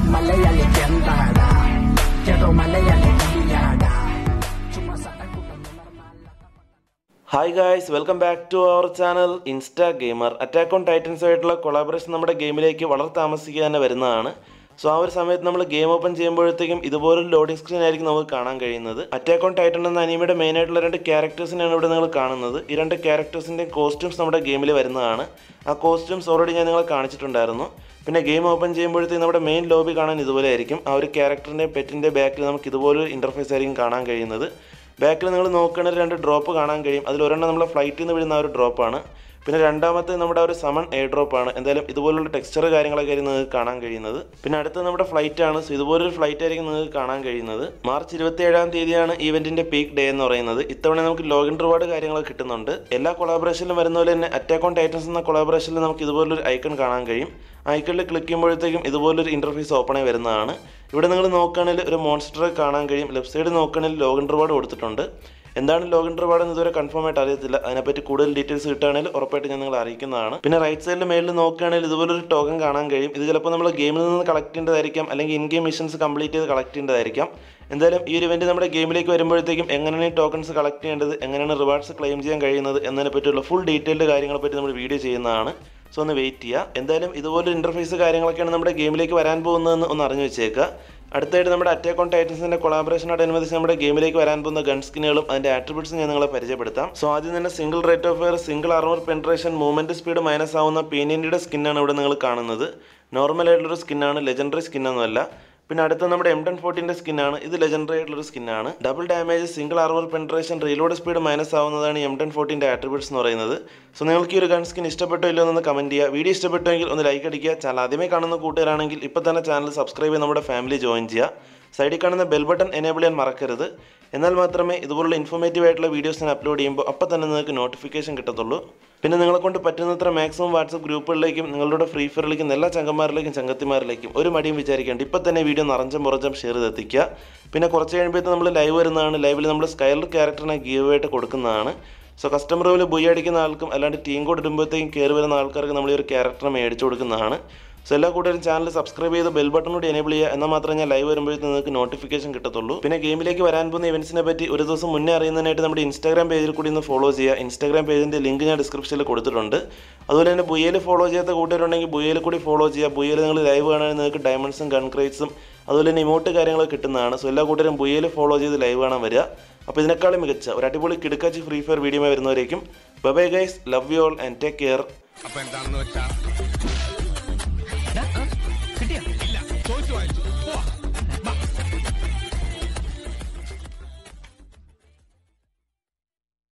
മലയാളിക്ക് എന്താടാ ഏതോ മലയാളി കവിയാടാ ചുമ്മാ സട്ടക്കുട്ടം hi guys welcome back to our channel Insta Gamer attack on titans ആയിട്ടുള്ള കൊളാബറേഷൻ നമ്മുടെ ഗെയിമിലേക്ക് വളരെ താമസിക്കുക തന്നെ വരുന്നതാണ് സോ ആ ഒരു സമയത്ത് നമ്മൾ ഗെയിം ഓപ്പൺ ചെയ്യുമ്പോഴത്തേക്കും ഇതുപോലൊരു ലോഡിംഗ് സ്ക്രീൻ ആയിരിക്കും നമുക്ക് കാണാൻ കഴിയുന്നത് അറ്റാക്ക് ഓൺ ടൈറ്റൻ എന്ന അനിമയുടെ മെയിൻ ആയിട്ടുള്ള രണ്ട് ക്യാരക്ടേഴ്സിനാണ് ഇവിടെ നിങ്ങൾ കാണുന്നത് ഈ രണ്ട് ക്യാരക്ടേഴ്സിൻ്റെ കോസ്റ്റ്യൂംസ് നമ്മുടെ ഗെയിമിൽ വരുന്നതാണ് ആ കോസ്റ്റ്യൂംസ് ഓൾറെഡി ഞാൻ നിങ്ങളെ കാണിച്ചിട്ടുണ്ടായിരുന്നു പിന്നെ ഗെയിം ഓപ്പൺ ചെയ്യുമ്പോഴത്തേക്കും നമ്മുടെ മെയിൻ ലോബി കാണാൻ ഇതുപോലെ ആയിരിക്കും ആ ഒരു ക്യാരക്ടറിൻ്റെ പെറ്റിൻ്റെ ബാക്കിൽ നമുക്ക് ഇതുപോലൊരു ഇൻ്റർഫേസ് ആയിരിക്കും കാണാൻ കഴിയുന്നത് ബാക്കിൽ നിങ്ങൾ നോക്കുകയാണെങ്കിൽ രണ്ട് ഡ്രോപ്പ് കാണാൻ കഴിയും അതിൽ ഒരെണ്ണം നമ്മളെ ഫ്ലൈറ്റിൽ നിന്ന് വീഴുന്ന ആ ഒരു ഡ്രോപ്പാണ് പിന്നെ രണ്ടാമത്തെ നമ്മുടെ ആ ഒരു സമൺ എയർ ഡ്രോപ്പാണ് എന്തായാലും ഇതുപോലുള്ള ടെക്സ്ചർ കാര്യങ്ങളൊക്കെ ആയിരിക്കും നിങ്ങൾക്ക് കാണാൻ കഴിയുന്നത് പിന്നെ അടുത്ത നമ്മുടെ ഫ്ലൈറ്റ് ആണ് സോ ഇതുപോലൊരു ഫ്ലൈറ്റ് ആയിരിക്കും നിങ്ങൾക്ക് കാണാൻ കഴിയുന്നത് മാർച്ച് ഇരുപത്തി ഏഴാം തീയതിയാണ് ഈവെന്റിന്റെ പീക്ക് ഡേ എന്ന് പറയുന്നത് ഇത്തവണ നമുക്ക് ലോഗിൻ റിവാർഡ് കാര്യങ്ങളൊക്കെ കിട്ടുന്നുണ്ട് എല്ലാ കൊളാബറേഷനിലും വരുന്ന പോലെ തന്നെ അറ്റാക്ക് ഓൺ ടൈറ്റൻസ് എന്ന കൊളാബറേഷനിൽ നമുക്ക് ഇതുപോലൊരു ഐക്കൺ കാണാൻ കഴിയും ഐക്കണിൽ ക്ലിക്ക് ചെയ്യുമ്പോഴത്തേക്കും ഇതുപോലൊരു ഇന്റർഫേസ് ഓപ്പൺ ആയി വരുന്നതാണ് ഇവിടെ നിങ്ങൾ നോക്കുകയാണെങ്കിൽ ഒരു മോൺസ്റ്ററെ കാണാൻ കഴിയും ലെഫ്റ്റ് സൈഡ് നോക്കുകയാണെങ്കിൽ ലോഗിൻ റിവാർഡ് കൊടുത്തിട്ടുണ്ട് എന്താണ് ലോഗിൻ റിവാർഡ് എന്ന് ഇതുവരെ കൺഫേം ആയിട്ട് അറിയത്തില്ല അതിനെപ്പറ്റി കൂടുതൽ ഡീറ്റെയിൽസ് കിട്ടുകയാണെങ്കിൽ ഉറപ്പായിട്ട് ഞാൻ നിങ്ങളെ അറിയിക്കുന്നതാണ് പിന്നെ റൈറ്റ് സൈഡിൽ മേളിൽ നോക്കുകയാണെങ്കിൽ ഇതുപോലൊരു ടോക്കൺ കാണാൻ കഴിയും ഇത് ചിലപ്പോൾ നമ്മൾ ഗെയിമിൽ നിന്ന് കളക്ട് ചെയ്യേണ്ടതായിരിക്കാം അല്ലെങ്കിൽ ഇൻ ഗെയിം മിഷൻസ് കംപ്ലീറ്റ് ചെയ്ത് കളക്ട് ചെയ്യേണ്ടതായിരിക്കാം എന്തായാലും ഈ ഒരു ഇവന്റ് നമ്മുടെ ഗെയിമിലേക്ക് വരുമ്പോഴത്തേക്കും എങ്ങനെയാണ് ഈ ടോക്കൺസ് കളക്ട് ചെയ്യേണ്ടത് എങ്ങനെയാണ് റിവാർഡ്സ് ക്ലെയിം ചെയ്യാൻ കഴിയുന്നത് എന്നതിനെ പറ്റിയുള്ള ഫുൾ ഡീറ്റെയിൽഡ് കാര്യങ്ങളെ പറ്റി നമ്മൾ വീഡിയോ ചെയ്യുന്നതാണ് സോ ഒന്ന് വെയിറ്റ് ചെയ്യുക എന്തായാലും ഇതുപോലൊരു ഇൻ്റർഫേസ് കാര്യങ്ങളൊക്കെയാണ് നമ്മുടെ ഗെയിമിലേക്ക് വരാൻ പോകുന്നതെന്ന് ഒന്ന് അറിഞ്ഞു വെച്ചേക്കുക അടുത്തായിട്ട് നമ്മുടെ അറ്റാക്ക് ഓൺ ടൈറ്റൻസിന്റെ കൊളാബറേഷനോടനുബന്ധിച്ച് നമ്മുടെ ഗെയിമിലേക്ക് വരാൻ പോകുന്ന ഗൺ സ്കിന്നുകളും അതിന്റെ ആട്രിബ്യൂട്ട്സും ഞാൻ നിങ്ങളെ പരിചയപ്പെടുത്താം സോ ആദ്യം തന്നെ single rate of fire single armour penetration movement speed minus ആവുന്ന പീനിയൻ്റെ സ്കിന്നാണ് ഇവിടെ നിങ്ങൾ കാണുന്നത് നോർമൽ ആയിട്ടുള്ളൊരു സ്കിന്നാണ് ലെജൻഡറി സ്കിന്നൊന്നുമല്ല പിന്നെ അടുത്ത നമ്മുടെ എം ടെൻ ഫോർട്ടിൻ്റെ സ്കിന്നാണ് ഇത് ലെജൻഡറി ആയിട്ടുള്ള സ്കിന്നാണ് double damage single armour penetration reload speed minus ആവുന്നതാണ് എം ടെൻ ഫോർട്ടിൻ്റെ ആട്രിബ്യൂട്ട്സ് എന്ന് പറയുന്നത് സോ നിങ്ങൾക്ക് ഈ ഒരു ഗൺ സ്കിൻ ഇഷ്ടപ്പെട്ടോ ഇല്ലയോ എന്നൊന്ന് കമൻറ്റ് ചെയ്യുക വീഡിയോ ഇഷ്ടപ്പെട്ടുവെങ്കിൽ ഒന്ന് ലൈക്ക് അടിക്കുക ചാനൽ ആദ്യമേ കാണുന്ന കൂട്ടുകാരാണെങ്കിൽ ഇപ്പോൾ തന്നെ ചാനൽ സബ്സ്ക്രൈബ് ചെയ്ത് നമ്മുടെ ഫാമിലി ജോയിൻ ചെയ്യുക സൈഡിൽ കാണുന്ന ബെൽ ബട്ടൺ എനേബിൾ ചെയ്യാൻ മറക്കരുത് എന്നാൽ മാത്രമേ ഇതുപോലുള്ള ഇൻഫോർമേറ്റീവ് ആയിട്ടുള്ള വീഡിയോസ് ഞാൻ അപ്ലോഡ് ചെയ്യുമ്പോൾ അപ്പോൾ തന്നെ നിങ്ങൾക്ക് നോട്ടിഫിക്കേഷൻ കിട്ടത്തുള്ളൂ പിന്നെ നിങ്ങളെ കൊണ്ട് പറ്റുന്നത്ര മാക്സിമം വാട്സപ്പ് ഗ്രൂപ്പുകളിലേക്കും നിങ്ങളുടെ ഫ്രീ ഫയറിലേക്കും എല്ലാ ചങ്കന്മാരിലേക്കും ചങ്കത്തിമാരിലേക്കും ഒരു മടിയും വിചാരിക്കേണ്ട ഇപ്പം തന്നെ വീഡിയോ നിറഞ്ചം മുറഞ്ചം ഷെയർ ചെയ്തെത്തിക്കുക പിന്നെ കുറച്ച് കഴിയുമ്പോഴത്തെ നമ്മൾ ലൈവ് വരുന്നതാണ് ലൈവിൽ നമ്മൾ സ്കൈലർ ക്യാരക്ടറിനെ ഗീവ് ആയിട്ട് കൊടുക്കുന്നതാണ് സോ കസ്റ്റമർ റൂമിൽ ബുയ് അടിക്കുന്ന ആൾക്കും അല്ലാണ്ട് ടീം കോഡ് ഇടുമ്പോഴത്തേക്കും കയറി വരുന്ന ആൾക്കാർക്ക് നമ്മൾ ഈ ഒരു ക്യാരക്ടറെ മേടിച്ചു കൊടുക്കുന്നതാണ് സോ എല്ലാ കൂട്ടുകാരും ചാനൽ സബ്സ്ക്രൈബ് ചെയ്ത് ബെൽ ബട്ടൺ കൂടി എനേബിൾ ചെയ്യുക എന്നാൽ മാത്രമേ ഞാൻ ലൈവ് വരുമ്പോഴത്തേക്ക് നിങ്ങൾക്ക് നോട്ടിഫിക്കേഷൻ കിട്ടത്തുള്ളൂ പിന്നെ ഗെയിമിലേക്ക് വരാൻ പോകുന്ന ഇവൻസിനെ പറ്റി ഒരു ദിവസം മുന്നേ അറിയുന്നതിനായിട്ട് നമ്മുടെ ഇൻസ്റ്റാഗ്രാം പേജിൽ കൂടി ഒന്ന് ഫോളോ ചെയ്യുക ഇൻസ്റ്റാഗ്രാം പേജിൻ്റെ ലിങ്ക് ഞാൻ ഡിസ്ക്രിപ്ഷനിൽ കൊടുത്തിട്ടുണ്ട് അതുപോലെ തന്നെ ബുയയിൽ ഫോളോ ചെയ്യാത്ത കൂട്ടുകാരുണ്ടെങ്കിൽ ബുയയിൽ കൂടി ഫോളോ ചെയ്യുക ബുയയിൽ നിങ്ങൾ ലൈവ് കാണാൻ നിങ്ങൾക്ക് ഡയമണ്ട്സും ഗൺ ക്രേറ്റ്സും അതുപോലെ തന്നെ ഇമോട്ട് കാര്യങ്ങളൊക്കെ കിട്ടുന്നതാണ് സോ എല്ലാ കൂട്ടുകാരും ബുയയിൽ ഫോളോ ചെയ്ത് ലൈവ് കാണാൻ വരിക അപ്പോൾ ഇതിനേക്കാളും മികച്ച ഒരു അടിപൊളി കിടക്കാച്ചി ഫ്രീ ഫയർ വീഡിയോ വരുന്നവരേക്കും bye guys love you all and take care അപ്പൊ എന്താണെന്ന് വെച്ചാ ഇല്ല ചോദിച്ചു വായിച്ചു